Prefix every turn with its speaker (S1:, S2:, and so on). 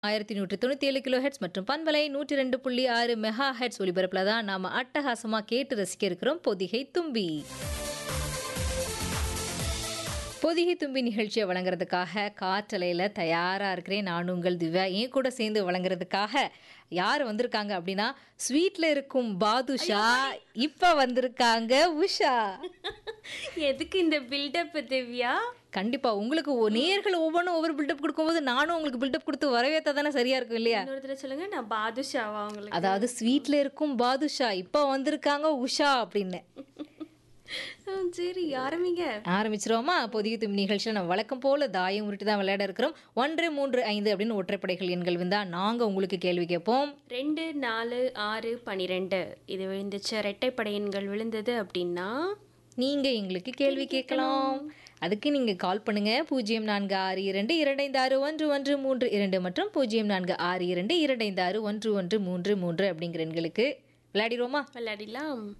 S1: ஆயிரத்தி நூற்றி தொண்ணூற்றி ஏழு கிலோ ஹெட்ஸ் மற்றும் பண்பலை நூற்றி ரெண்டு புள்ளி ஆறு மெகா ஹெட்ஸ் ஒலிபரப்பில் தான் நாம் அட்டகாசமாக கேட்டு ரசிக்க இருக்கிறோம் பொதிகை தும்பி பொதிகை தும்பி நிகழ்ச்சியை வழங்குறதுக்காக காற்றலையில் தயாராக இருக்கிறேன் நான் உங்கள் திவ்யா என் கூட சேர்ந்து வழங்குறதுக்காக யார் வந்திருக்காங்க அப்படின்னா ஸ்வீட்டில் இருக்கும் பாதுஷா இப்போ வந்திருக்காங்க உஷா
S2: எதுக்கு இந்த பில்டப் திவ்யா
S1: கண்டிப்பா உங்களுக்கு ஒ- நேயர்கள் ஒவ்வொன்றும் ஒவ்வொரு பில்டப் கொடுக்கும்போது நானும் உங்களுக்கு பில்டப் கொடுத்து வரவேற்றா தானே சரியா இருக்கும் இல்லையா
S2: இன்னொரு தடவை சொல்லுங்க நான் பாதுஷாவா உங்களுக்கு
S1: அதாவது ஸ்வீட்ல இருக்கும் பாதுஷா இப்போ வந்திருக்காங்க உஷா அப்படின்னு
S2: ஆ, சரி ஆரம்பிங்க
S1: ஆரம்பிச்சிருவோமா பொதிய தும்பி நிகழ்ச்சியில் நம்ம வழக்கம் போல தாயம் உருட்டி தான் விளையாட இருக்கிறோம் ஒன்று மூன்று ஐந்து அப்படின்னு ஒற்றைப்படைகள் எண்கள் வந்தா நாங்க உங்களுக்கு கேள்வி கேட்போம்
S2: ரெண்டு நாலு ஆறு பன்னிரெண்டு இது விழுந்துச்சு இரட்டைப்படை எண்கள் விழுந்தது அப்படின்னா
S1: நீங்க எங்களுக்கு கேள்வி கேட்கலாம் அதுக்கு நீங்க கால் பண்ணுங்க பூஜ்ஜியம் நான்கு ஆறு இரண்டு இரண்டைந்து ஆறு ஒன்று ஒன்று மூன்று இரண்டு மற்றும் பூஜ்ஜியம் நான்கு ஆறு இரண்டு இரண்டைந்து ஆறு ஒன்று ஒன்று மூன்று மூன்று அப்படிங்கிற எண்களுக்கு விளையாடிடுவோமா
S2: விளையாடிடலாம்